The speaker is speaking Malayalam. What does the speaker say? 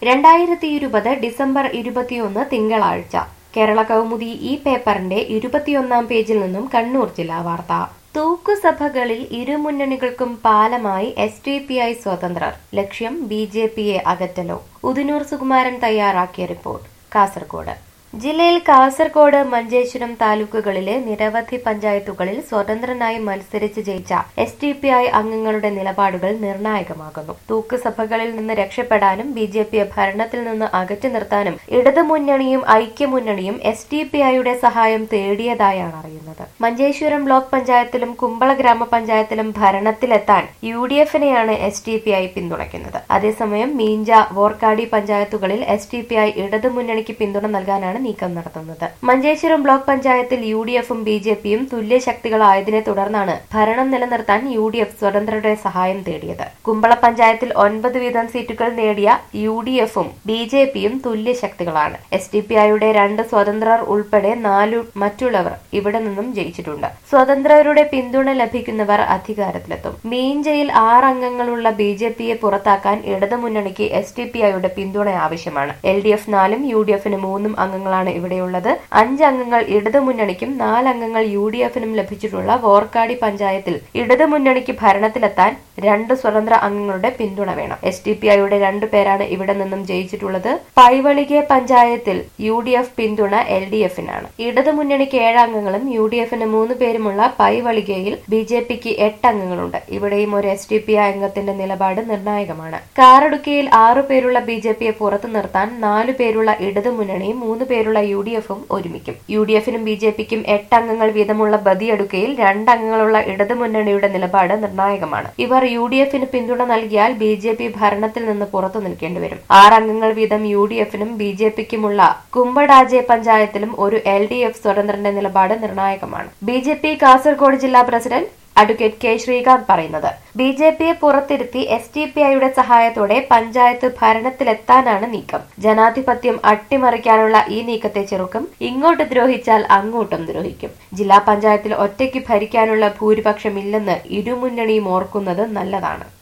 രണ്ടായിരത്തി ഇരുപത് ഡിസംബർ ഇരുപത്തിയൊന്ന് തിങ്കളാഴ്ച കേരള കൗമുദി ഈ പേപ്പറിന്റെ ഇരുപത്തിയൊന്നാം പേജിൽ നിന്നും കണ്ണൂർ ജില്ലാ വാർത്ത തൂക്കുസഭകളിൽ ഇരുമുന്നണികൾക്കും പാലമായി എസ് ഡി പി ഐ സ്വതന്ത്രർ ലക്ഷ്യം ബി ജെ പിയെ അകറ്റലോ ഉദിനൂർ സുകുമാരൻ തയ്യാറാക്കിയ റിപ്പോർട്ട് കാസർഗോഡ് ജില്ലയിൽ കാസർഗോഡ് മഞ്ചേശ്വരം താലൂക്കുകളിലെ നിരവധി പഞ്ചായത്തുകളിൽ സ്വതന്ത്രനായി മത്സരിച്ച് ജയിച്ച എസ് ഡി പി ഐ അംഗങ്ങളുടെ നിലപാടുകൾ നിർണായകമാകുന്നു തൂക്കുസഭകളിൽ നിന്ന് രക്ഷപ്പെടാനും ബി ജെ പിയെ ഭരണത്തിൽ നിന്ന് അകറ്റി നിർത്താനും ഇടതുമുന്നണിയും ഐക്യമുന്നണിയും എസ് ഡി പി ഐയുടെ സഹായം തേടിയതായാണ് അറിയുന്നത് മഞ്ചേശ്വരം ബ്ലോക്ക് പഞ്ചായത്തിലും കുമ്പള ഗ്രാമപഞ്ചായത്തിലും ഭരണത്തിലെത്താൻ യു ഡി എഫിനെയാണ് എസ് ഡി പി ഐ പിന്തുണയ്ക്കുന്നത് അതേസമയം മീഞ്ച വോർക്കാടി പഞ്ചായത്തുകളിൽ എസ് ഡി പി ഐ ഇടതുമുന്നണിക്ക് പിന്തുണ നൽകാനാണ് നീക്കം നടത്തുന്നത് മഞ്ചേശ്വരം ബ്ലോക്ക് പഞ്ചായത്തിൽ യു ഡി എഫും ബി ജെ പിയും തുല്യ ശക്തികളായതിനെ തുടർന്നാണ് ഭരണം നിലനിർത്താൻ യു ഡി എഫ് സ്വതന്ത്രരുടെ സഹായം തേടിയത് കുമ്പള പഞ്ചായത്തിൽ ഒൻപത് വീതം സീറ്റുകൾ നേടിയ യു ഡി എഫും ബി ജെ പിയും തുല്യ ശക്തികളാണ് എസ് ഡി പി ഐയുടെ രണ്ട് സ്വതന്ത്രർ ഉൾപ്പെടെ നാലു മറ്റുള്ളവർ ഇവിടെ നിന്നും ജയിച്ചിട്ടുണ്ട് സ്വതന്ത്രരുടെ പിന്തുണ ലഭിക്കുന്നവർ അധികാരത്തിലെത്തും മീഞ്ചയിൽ ആറ് അംഗങ്ങളുള്ള ബി ജെ പിയെ പുറത്താക്കാൻ ഇടതുമുന്നണിക്ക് എസ് ഡി പി ഐയുടെ പിന്തുണ ആവശ്യമാണ് എൽ ഡി എഫ് നാലും യു ഡി എഫിന് മൂന്നും അംഗങ്ങളാണ് ഇവിടെയുള്ളത് അഞ്ച് അംഗങ്ങൾ ഇടതുമുന്നണിക്കും നാല് അംഗങ്ങൾ യു ഡി എഫിനും ലഭിച്ചിട്ടുള്ള വോർക്കാടി പഞ്ചായത്തിൽ ഇടതുമുന്നണിക്ക് ഭരണത്തിലെത്താൻ രണ്ട് സ്വതന്ത്ര അംഗങ്ങളുടെ പിന്തുണ വേണം എസ് ഡി പി ഐയുടെ രണ്ടു പേരാണ് ഇവിടെ നിന്നും ജയിച്ചിട്ടുള്ളത് പൈവളികെ പഞ്ചായത്തിൽ യു ഡി എഫ് പിന്തുണ എൽ ഡി എഫിനാണ് ഇടതുമുന്നണിക്ക് ഏഴ് അംഗങ്ങളും യു ഡി എഫിന് മൂന്ന് പേരുമുള്ള പൈവളികയിൽ ബി ജെ പിക്ക് എട്ട് അംഗങ്ങളുണ്ട് ഇവിടെയും ഒരു എസ് ഡി പി ഐ അംഗത്തിന്റെ നിലപാട് നിർണായകമാണ് കാറടുക്കയിൽ ആറു പേരുള്ള ബി ജെ പിയെ പുറത്തു നിർത്താൻ നാലു പേരുള്ള ഇടതുമുന്നണിയും മൂന്ന് പേരുള്ള യു ഡി എഫും ഒരുമിക്കും യു ഡി എഫിനും ബി ജെ പിക്കും എട്ട് അംഗങ്ങൾ വീതമുള്ള ബദിയടുക്കയിൽ രണ്ട് അംഗങ്ങളുള്ള ഇടതുമുന്നണിയുടെ നിലപാട് നിർണായകമാണ് ഇവർ യു ഡി എഫിന് പിന്തുണ നൽകിയാൽ ബി ജെ പി ഭരണത്തിൽ നിന്ന് പുറത്തു നിൽക്കേണ്ടി വരും ആറ് അംഗങ്ങൾ വീതം യു ഡി എഫിനും ബി ജെ പിക്കുമുള്ള കുമ്പടാജെ പഞ്ചായത്തിലും ഒരു എൽ ഡി എഫ് സ്വതന്ത്രന്റെ നിലപാട് നിർണായകമാണ് ബി ജെ പി കാസർഗോഡ് ജില്ലാ പ്രസിഡന്റ് അഡ്വക്കേറ്റ് കെ ശ്രീകാന്ത് പറയുന്നത് ബി ജെ പിയെ പുറത്തിരുത്തി എസ് ഡി പി ഐയുടെ സഹായത്തോടെ പഞ്ചായത്ത് ഭരണത്തിലെത്താനാണ് നീക്കം ജനാധിപത്യം അട്ടിമറിക്കാനുള്ള ഈ നീക്കത്തെ ചെറുക്കും ഇങ്ങോട്ട് ദ്രോഹിച്ചാൽ അങ്ങോട്ടും ദ്രോഹിക്കും ജില്ലാ പഞ്ചായത്തിൽ ഒറ്റയ്ക്ക് ഭരിക്കാനുള്ള ഭൂരിപക്ഷമില്ലെന്ന് ഇരുമുന്നണിയും ഓർക്കുന്നത് നല്ലതാണ്